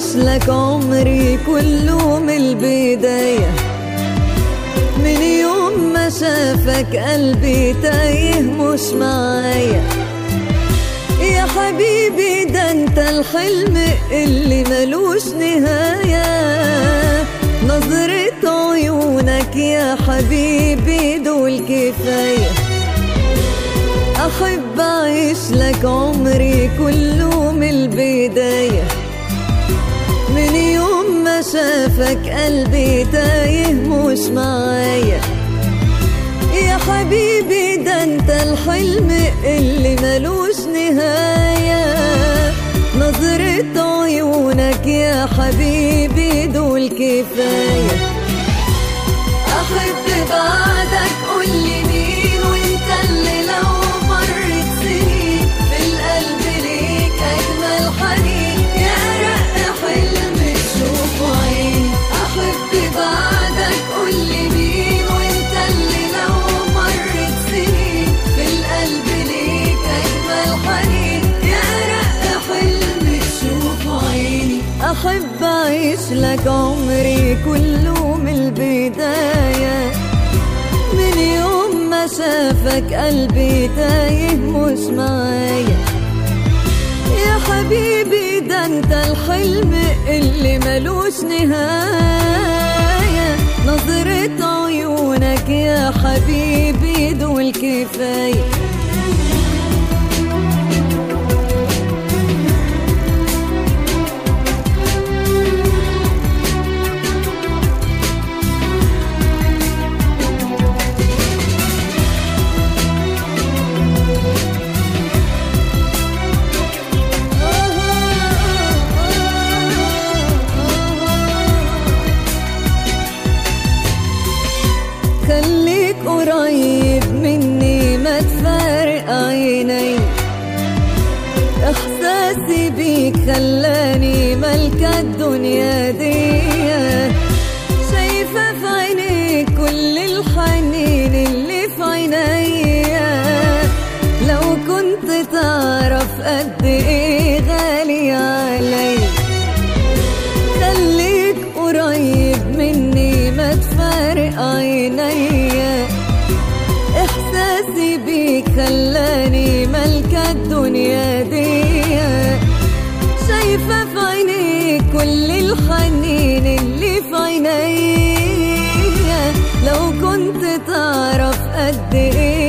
لك عمري كله من البداية من يوم ما شافك قلبي تايه مش معايا يا حبيبي ده انت الحلم اللي ملوش نهاية نظرة عيونك يا حبيبي دول كفاية أحب أعيش لك عمري كله من البداية من يوم ما شافك قلبي تايه مش معايا يا حبيبي ده انت الحلم اللي ملوش نهاية نظرة عيونك يا حبيبي دول كفاية أحب بعدك قولي مين وانت اللي لو مرت سنين في القلب ليك أجمل حنين يا رق حلم تشوفه عيني أحب بعدك قولي مين وانت اللي لو مرت سنين في القلب ليك أجمل حنين يا رق حلم تشوفه عيني أحب أعيش لك عمري كله من البداية من يوم ما شافك قلبي تايه مش معايا يا حبيبي ده انت الحلم اللي ملوش نهاية نظرة عيونك يا حبيبي دول كفاية خليك قريب مني ما تفارق عيني احساسي بيك خلاني ملكة الدنيا دي شايفة في عينيك كل الحنين اللي في عينيا لو كنت تعرف قد ايه غالي علي خليك قريب مني ما تفارق عينيا احساسي بيك خلاني ملكة الدنيا دي شايفة في عينيك كل الحنين اللي في عينيا لو كنت تعرف قد ايه